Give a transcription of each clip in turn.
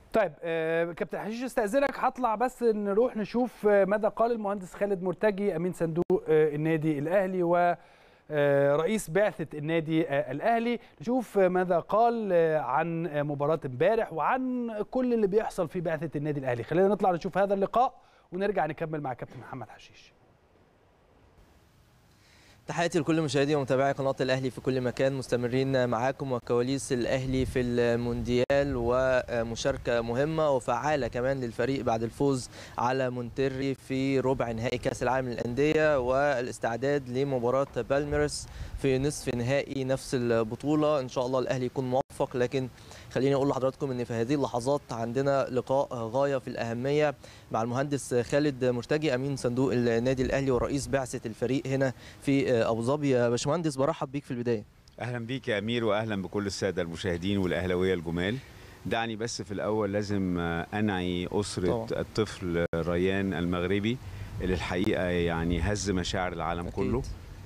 طيب آه، كابتن حشيش استاذنك هطلع بس نروح نشوف آه، ماذا قال المهندس خالد مرتجي امين صندوق آه، النادي الاهلي و آه، رئيس بعثة النادي آه، الأهلي نشوف آه، ماذا قال آه، عن آه، مباراة امبارح وعن كل اللي بيحصل في بعثة النادي الأهلي خلينا نطلع نشوف هذا اللقاء ونرجع نكمل مع كابتن محمد حشيش تحياتي لكل مشاهدي ومتابعي قناة الأهلي في كل مكان مستمرين معاكم وكواليس الأهلي في المونديال ومشاركة مهمة وفعالة كمان للفريق بعد الفوز على مونتري في ربع نهائي كأس العالم للأندية والاستعداد لمباراة بالميرس في نصف نهائي نفس البطولة إن شاء الله الأهلي يكون موفق لكن خليني أقول لحضراتكم إن في هذه اللحظات عندنا لقاء غاية في الأهمية مع المهندس خالد مرتجي أمين صندوق النادي الأهلي ورئيس بعثة الفريق هنا في ابو ظبي يا باشمهندس برحب بيك في البدايه اهلا بيك يا امير واهلا بكل الساده المشاهدين والاهلاويه الجمال دعني بس في الاول لازم انعي اسره طبعا. الطفل ريان المغربي اللي الحقيقه يعني هز مشاعر العالم أكيد. كله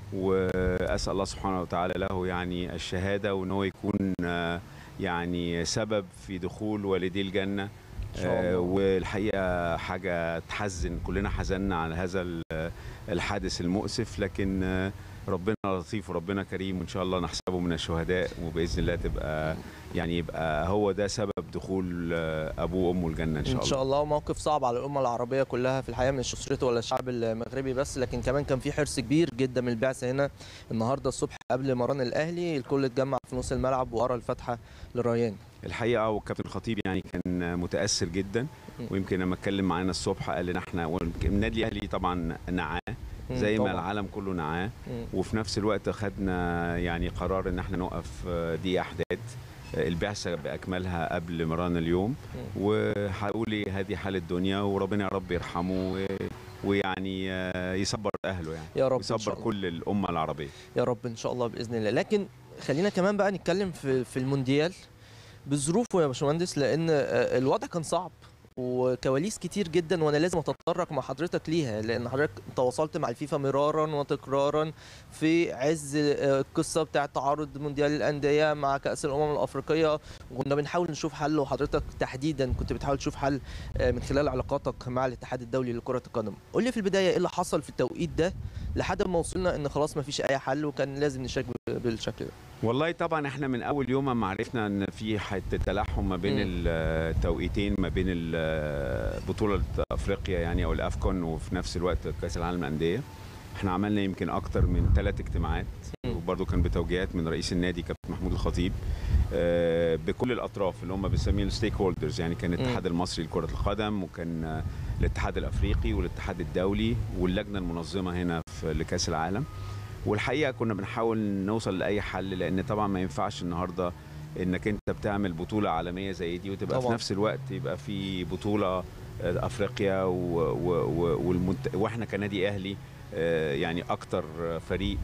واسال الله سبحانه وتعالى له يعني الشهاده وان هو يكون آه، يعني سبب في دخول والدي الجنه إن شاء الله. آه، والحقيقه حاجه تحزن كلنا حزنا على هذا ال- الحادث المؤسف لكن آه، ربنا لطيف وربنا كريم وان شاء الله نحسبه من الشهداء وباذن الله تبقى يعني يبقى هو ده سبب دخول آه، ابوه وامه الجنه ان شاء ان الله شاء الله موقف صعب على الامه العربيه كلها في الحقيقه مش اسرته ولا الشعب المغربي بس لكن كمان كان في حرص كبير جدا من البعثه هنا النهارده الصبح قبل مران الاهلي الكل اتجمع في نص الملعب وقرا الفاتحه للريان الحقيقه والكابتن الخطيب يعني كان متاثر جدا م. ويمكن لما اتكلم معانا الصبح قال لنا احنا ويمكن النادي الاهلي طبعا نعاه زي ما طبعاً. العالم كله نعاه مم. وفي نفس الوقت خدنا يعني قرار ان احنا نوقف آه، دي احداث آه، البعثه باكملها قبل مران اليوم وهقول هذه حال الدنيا وربنا يا رب يرحمه و- ويعني آه، يصبر اهله يعني يا رب إن شاء يصبر الله. كل الامه العربيه يا رب ان شاء الله باذن الله لكن خلينا كمان بقى نتكلم في في المونديال بظروفه يا باشمهندس لان آه، الوضع كان صعب وكواليس كتير جدا وانا لازم اتطرق مع حضرتك ليها لان حضرتك تواصلت مع الفيفا مرارا وتكرارا في عز آه، القصه بتاعه تعارض مونديال الانديه مع كاس الامم الافريقيه وكنا بنحاول نشوف حل وحضرتك تحديدا كنت بتحاول تشوف حل آه، من خلال علاقاتك مع الاتحاد الدولي لكره القدم قول لي في البدايه ايه اللي حصل في التوقيت ده لحد ما وصلنا ان خلاص ما فيش اي حل وكان لازم نشارك بالشكل ده والله طبعا احنا من اول يوم ما عرفنا ان في حته تلاحم ما بين مم. التوقيتين ما بين ال- بطوله افريقيا يعني او الافكون وفي نفس الوقت كاس العالم للانديه احنا عملنا يمكن اكتر من ثلاث اجتماعات مم. وبرضه كان بتوجيهات من رئيس النادي كابتن محمود الخطيب آه، بكل الاطراف اللي هم بنسميهم الستيك هولدرز يعني كان الاتحاد المصري لكره القدم وكان آه، الاتحاد الافريقي والاتحاد الدولي واللجنه المنظمه هنا في لكاس العالم والحقيقه كنا بنحاول نوصل لاي حل لان طبعا ما ينفعش النهارده انك انت بتعمل بطوله عالميه زي دي وتبقى طبعاً. في نفس الوقت يبقى في بطوله آه، افريقيا و و و والمنت... واحنا كنادي اهلي آه، يعني اكتر فريق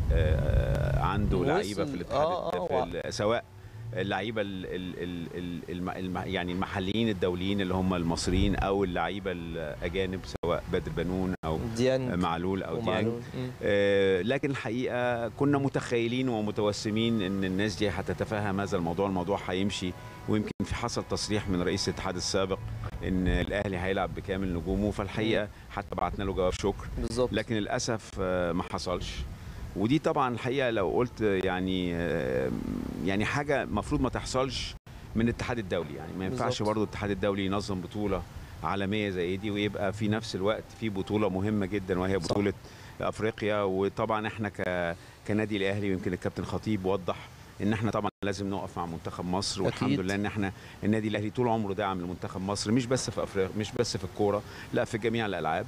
آه، عنده وصل- لعيبه في الاتحاد آه، آه، في ال- سواء اللعيبه ال- ال- ال- ال- الم- الم- يعني المحليين الدوليين اللي هم المصريين او اللعيبه الاجانب سواء بدر بنون او ديان معلول او ديانج ومعلول مم. آه، لكن الحقيقه كنا متخيلين ومتوسمين ان الناس دي هتتفهم هذا الموضوع الموضوع هيمشي ويمكن في حصل تصريح من رئيس الاتحاد السابق ان الاهلي هيلعب بكامل نجومه فالحقيقه حتى بعتنا له جواب شكر بالظبط لكن للاسف آه، ما حصلش ودي طبعا الحقيقه لو قلت يعني آه، يعني حاجه المفروض ما تحصلش من الاتحاد الدولي يعني ما ينفعش بالظبط. برضو الاتحاد الدولي ينظم بطوله عالميه زي دي ويبقى في نفس الوقت في بطوله مهمه جدا وهي صح. بطوله افريقيا وطبعا احنا ك... كنادي الاهلي ويمكن الكابتن خطيب وضح ان احنا طبعا لازم نقف مع منتخب مصر والحمد أكيد. لله ان احنا النادي الاهلي طول عمره داعم لمنتخب مصر مش بس في افريقيا مش بس في الكوره لا في جميع الالعاب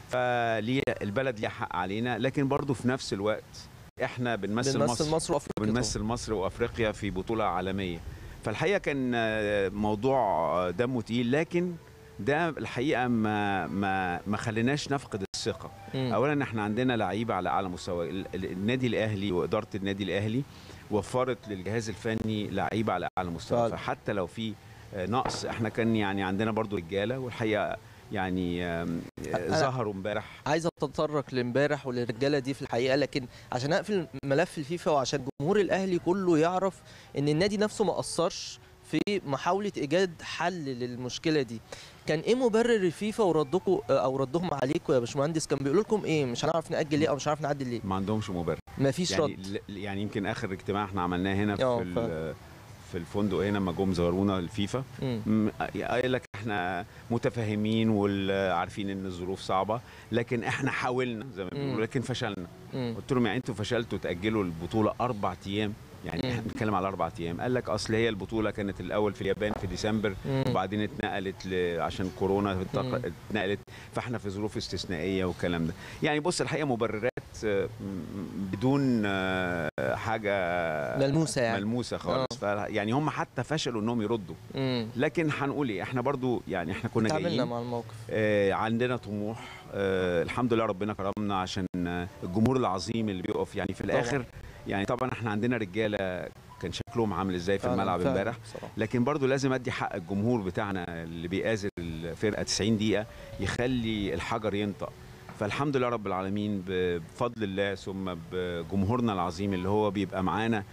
فليه البلد ليها حق علينا لكن برضو في نفس الوقت احنا بنمثل, بنمثل مصر مصر وافريقيا بنمثل مصر وافريقيا في بطوله عالميه فالحقيقه كان آه، موضوع آه، دمه تقيل لكن ده الحقيقه ما ما ما خليناش نفقد الثقه مم. اولا احنا عندنا لعيبه على اعلى مستوى ال- ال- النادي الاهلي واداره النادي الاهلي وفرت للجهاز الفني لعيبه على اعلى مستوى فعلا. فحتى لو في آه، نقص احنا كان يعني عندنا برضو رجاله والحقيقه يعني آم، آه، أنا- ظهروا امبارح عايز اتطرق لامبارح وللرجاله دي في الحقيقه لكن عشان اقفل ملف الفيفا وعشان جمهور الاهلي كله يعرف ان النادي نفسه ما قصرش في محاوله ايجاد حل للمشكله دي كان ايه مبرر الفيفا وردكم او ردهم عليكم يا باشمهندس كان بيقولوا لكم ايه مش هنعرف ناجل ليه او مش هنعرف نعدل ليه ما عندهمش مبرر مفيش يعني رد ل- يعني يمكن اخر اجتماع احنا عملناه هنا اه، في ال- في الفندق هنا لما جم زارونا الفيفا مم. م- قايل لك احنا متفاهمين وعارفين ان الظروف صعبه لكن احنا حاولنا زي ما مم. بيقولوا لكن فشلنا مم. قلت لهم يعني انتوا فشلتوا تاجلوا البطوله اربع ايام يعني مم. احنا بنتكلم على اربع ايام قال لك اصل هي البطوله كانت الاول في اليابان في ديسمبر مم. وبعدين اتنقلت ل... عشان كورونا مم. اتنق- اتنقلت فاحنا في ظروف استثنائيه والكلام ده يعني بص الحقيقه مبررات آه، م- بدون آه، حاجه ملموسه يعني ملموسه خالص ف... يعني هم حتى فشلوا انهم يردوا مم. لكن هنقول ايه احنا برضو يعني احنا كنا تعاملنا جايين مع الموقف آه، عندنا طموح آه، الحمد لله ربنا كرمنا عشان آه، الجمهور العظيم اللي بيقف يعني في طبعاً. الاخر يعني طبعا احنا عندنا رجاله كان شكلهم عامل ازاي في فعلاً، الملعب فعلاً امبارح بصراحة. لكن برضو لازم ادي حق الجمهور بتاعنا اللي بيآزر الفرقه 90 دقيقه يخلي الحجر ينطق فالحمد لله رب العالمين بفضل الله ثم بجمهورنا العظيم اللي هو بيبقى معانا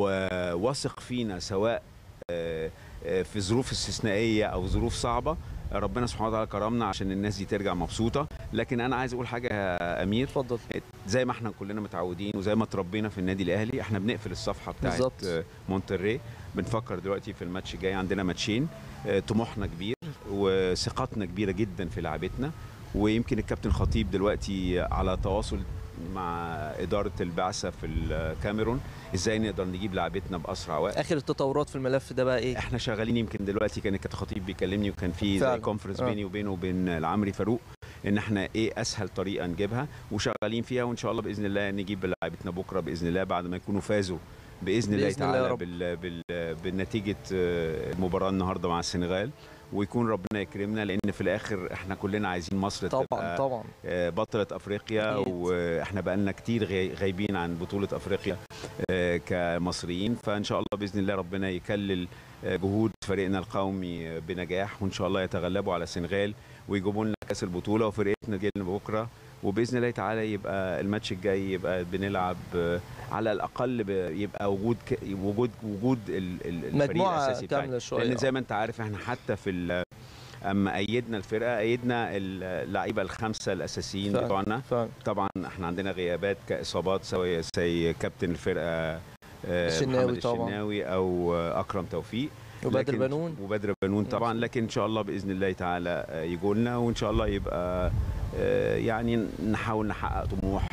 وواثق فينا سواء آه، آه، في ظروف استثنائيه او ظروف صعبه ربنا سبحانه وتعالى كرمنا عشان الناس دي ترجع مبسوطه لكن انا عايز اقول حاجه يا امير اتفضل زي ما احنا كلنا متعودين وزي ما اتربينا في النادي الاهلي احنا بنقفل الصفحه بتاعت بالظبط. آه، مونتري بنفكر دلوقتي في الماتش الجاي عندنا ماتشين آه، طموحنا كبير وثقتنا كبيره جدا في لعبتنا ويمكن الكابتن خطيب دلوقتي على تواصل مع اداره البعثه في الكاميرون ازاي نقدر نجيب لعبتنا باسرع وقت اخر التطورات في الملف ده بقى ايه احنا شغالين يمكن دلوقتي كان الكابتن خطيب بيكلمني وكان في زي فعلا. كونفرنس آه. بيني وبينه وبين العمري فاروق ان احنا ايه اسهل طريقه نجيبها وشغالين فيها وان شاء الله باذن الله نجيب لعيبتنا بكره باذن الله بعد ما يكونوا فازوا باذن الله بإذن الله يا تعالى رب. بال بال بالنتيجه آه، المباراه النهارده مع السنغال ويكون ربنا يكرمنا لان في الاخر احنا كلنا عايزين مصر طبعا تبقى طبعا آه، بطلة افريقيا أكيد. واحنا بقالنا كتير غاي- غايبين عن بطولة افريقيا آه، كمصريين فان شاء الله باذن الله ربنا يكلل آه، جهود فريقنا القومي آه، بنجاح وان شاء الله يتغلبوا على السنغال ويجيبوا لنا كاس البطولة وفرقتنا تجي لنا بكره وباذن الله تعالى يبقى الماتش الجاي يبقى بنلعب آه، على الاقل ب- يبقى وجود ك- وجود وجود ال- ال- الفريق مجموعة الاساسي بتاعنا. كاملة شوية. لان زي ما انت عارف احنا حتى في ال- اما ايدنا الفرقه ايدنا اللعيبه الخمسه الاساسيين فعلا. بتوعنا فعلا طبعا احنا عندنا غيابات كاصابات سواء زي كابتن الفرقه آه، الشناوي محمد طبعا. الشناوي او آه، اكرم توفيق وبدر لكن- بنون وبدر بنون طبعا لكن ان شاء الله باذن الله تعالى آه، يجوا لنا وان شاء الله يبقى آه، يعني نحاول نحقق طموح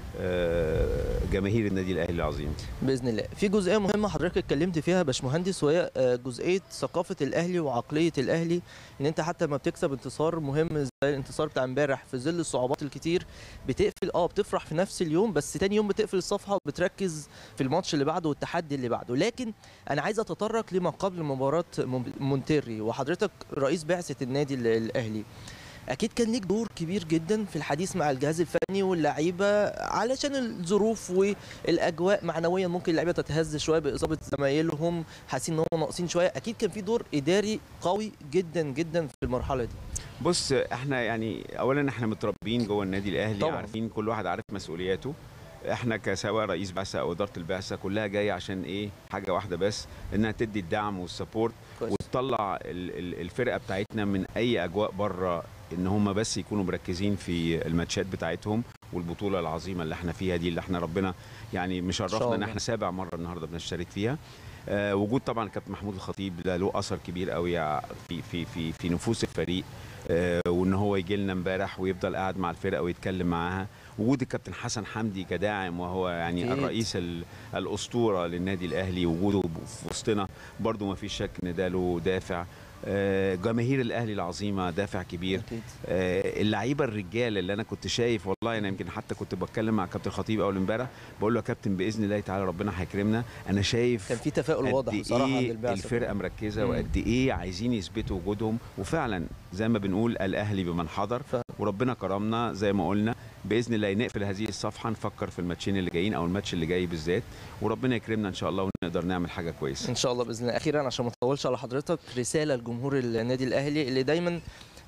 آه، جماهير النادي الاهلي العظيم باذن الله في جزئيه مهمه حضرتك اتكلمت فيها يا باشمهندس وهي آه، جزئيه ثقافه الاهلي وعقليه الاهلي ان انت حتى لما بتكسب انتصار مهم زي الانتصار بتاع امبارح في ظل الصعوبات الكتير بتقفل اه بتفرح في نفس اليوم بس تاني يوم بتقفل الصفحه وبتركز في الماتش اللي بعده والتحدي اللي بعده لكن انا عايز اتطرق لما قبل مباراه مون- مونتيري وحضرتك رئيس بعثه النادي ال- الاهلي اكيد كان ليك دور كبير جدا في الحديث مع الجهاز الفني واللعيبه علشان الظروف والاجواء معنويا ممكن اللعيبه تتهز شويه باصابه زمايلهم حاسين ان هم ناقصين شويه اكيد كان في دور اداري قوي جدا جدا في المرحله دي بص احنا يعني اولا احنا متربيين جوه النادي الاهلي طبعاً. عارفين كل واحد عارف مسؤولياته احنا كسواء رئيس بعثه او اداره البعثه كلها جايه عشان ايه حاجه واحده بس انها تدي الدعم والسبورت كويس. وتطلع ال- ال- الفرقه بتاعتنا من اي اجواء بره ان هم بس يكونوا مركزين في الماتشات بتاعتهم والبطوله العظيمه اللي احنا فيها دي اللي احنا ربنا يعني مشرفنا ان الله. احنا سابع مره النهارده بنشترك فيها آه وجود طبعا كابتن محمود الخطيب ده له اثر كبير قوي في في في في نفوس الفريق آه، وان هو يجي لنا امبارح ويفضل قاعد مع الفرقه ويتكلم معاها وجود الكابتن حسن حمدي كداعم وهو يعني أكيد. الرئيس ال- الاسطوره للنادي الاهلي وجوده في وسطنا برضو ما فيش شك ان ده له دافع آه، جماهير الاهلي العظيمه دافع كبير اكيد آه، اللعيبه الرجال اللي انا كنت شايف والله انا يمكن حتى كنت بتكلم مع كابتن خطيب اول امبارح بقول له يا كابتن باذن الله تعالى ربنا هيكرمنا انا شايف كان في تفاؤل قد واضح بصراحه عند ايه البعثه الفرقه مركزه مم. وقد ايه عايزين يثبتوا وجودهم وفعلا زي ما بنقول الاهلي بمن حضر فعلا. وربنا كرمنا زي ما قلنا باذن الله نقفل هذه الصفحه نفكر في الماتشين اللي جايين او الماتش اللي جاي بالذات وربنا يكرمنا ان شاء الله ونقدر نعمل حاجه كويسه ان شاء الله باذن الله اخيرا عشان ما اطولش على حضرتك رساله لجمهور النادي الاهلي اللي دايما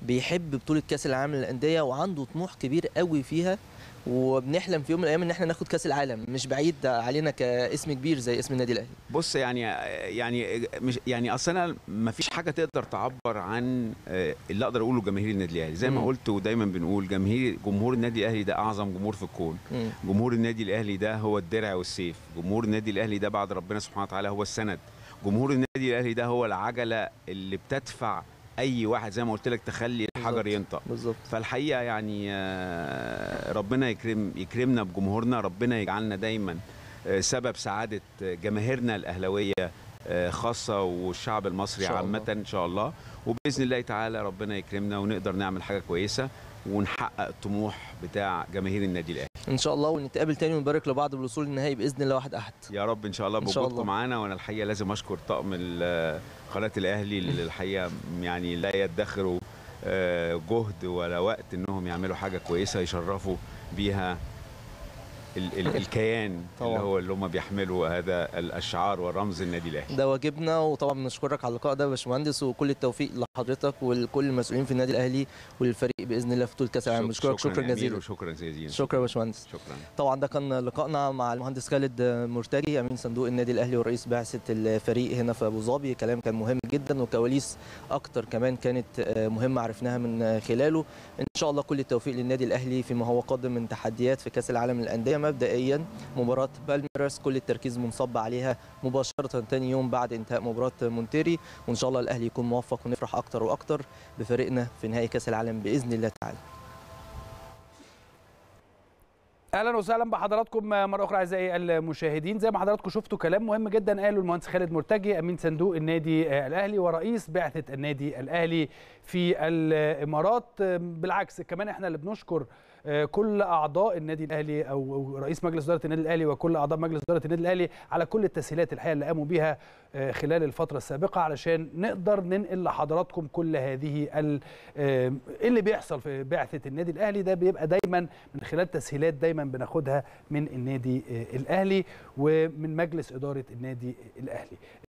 بيحب بطوله كاس العالم للانديه وعنده طموح كبير قوي فيها وبنحلم في يوم من الايام ان احنا ناخد كاس العالم مش بعيد علينا كاسم كبير زي اسم النادي الاهلي بص يعني يعني مش يعني اصل انا ما فيش حاجه تقدر تعبر عن آه، اللي اقدر اقوله جماهير النادي الاهلي زي ما مم. قلت ودايما بنقول جماهير جمهور النادي الاهلي ده اعظم جمهور في الكون مم. جمهور النادي الاهلي ده هو الدرع والسيف جمهور النادي الاهلي ده بعد ربنا سبحانه وتعالى هو السند جمهور النادي الاهلي ده هو العجله اللي بتدفع اي واحد زي ما قلت لك تخلي الحجر بالظبط. ينطق بالظبط فالحقيقه يعني آه، ربنا يكرم يكرمنا بجمهورنا ربنا يجعلنا دايما آه، سبب سعاده جماهيرنا الاهلاويه آه، خاصه والشعب المصري إن شاء عامه الله. ان شاء الله وباذن الله تعالى ربنا يكرمنا ونقدر نعمل حاجه كويسه ونحقق الطموح بتاع جماهير النادي الاهلي ان شاء الله ونتقابل تاني ونبارك لبعض بالوصول للنهائي باذن الله واحد احد يا رب ان شاء الله إن شاء بوجودكم الله. معانا وانا الحقيقه لازم اشكر طقم ال- قناه الاهلي اللي الحقيقه يعني لا يدخروا آه، جهد ولا وقت انهم يعملوا حاجه كويسه يشرفوا بيها ال ال الكيان اللي طبعاً. هو اللي هم بيحملوا هذا الاشعار والرمز النادي الاهلي ده واجبنا وطبعا بنشكرك على اللقاء ده يا باشمهندس وكل التوفيق لحضرتك ولكل المسؤولين في النادي الاهلي وللفريق باذن الله في بطوله كاس العالم بنشكرك شكرا يا أمير جزيلا وشكرا جزيلا شكرا يا باشمهندس شكرا طبعا ده كان لقائنا مع المهندس خالد مرتجي امين صندوق النادي الاهلي ورئيس بعثه الفريق هنا في ابو ظبي كلام كان مهم جدا وكواليس اكتر كمان كانت مهمه عرفناها من خلاله ان شاء الله كل التوفيق للنادي الاهلي فيما هو قادم من تحديات في كاس العالم للانديه مبدئيا مباراه بالميراس كل التركيز منصب عليها مباشره ثاني يوم بعد انتهاء مباراه مونتيري وان شاء الله الاهلي يكون موفق ونفرح اكتر واكتر بفريقنا في نهائي كاس العالم باذن الله تعالى اهلا وسهلا بحضراتكم مره اخرى اعزائي المشاهدين زي ما حضراتكم شفتوا كلام مهم جدا قاله المهندس خالد مرتجي امين صندوق النادي الاهلي ورئيس بعثه النادي الاهلي في الامارات بالعكس كمان احنا اللي بنشكر كل اعضاء النادي الاهلي او رئيس مجلس اداره النادي الاهلي وكل اعضاء مجلس اداره النادي الاهلي على كل التسهيلات الحقيقه اللي قاموا بيها خلال الفتره السابقه علشان نقدر ننقل لحضراتكم كل هذه اللي بيحصل في بعثه النادي الاهلي ده بيبقى دايما من خلال تسهيلات دايما بناخدها من النادي الاهلي ومن مجلس اداره النادي الاهلي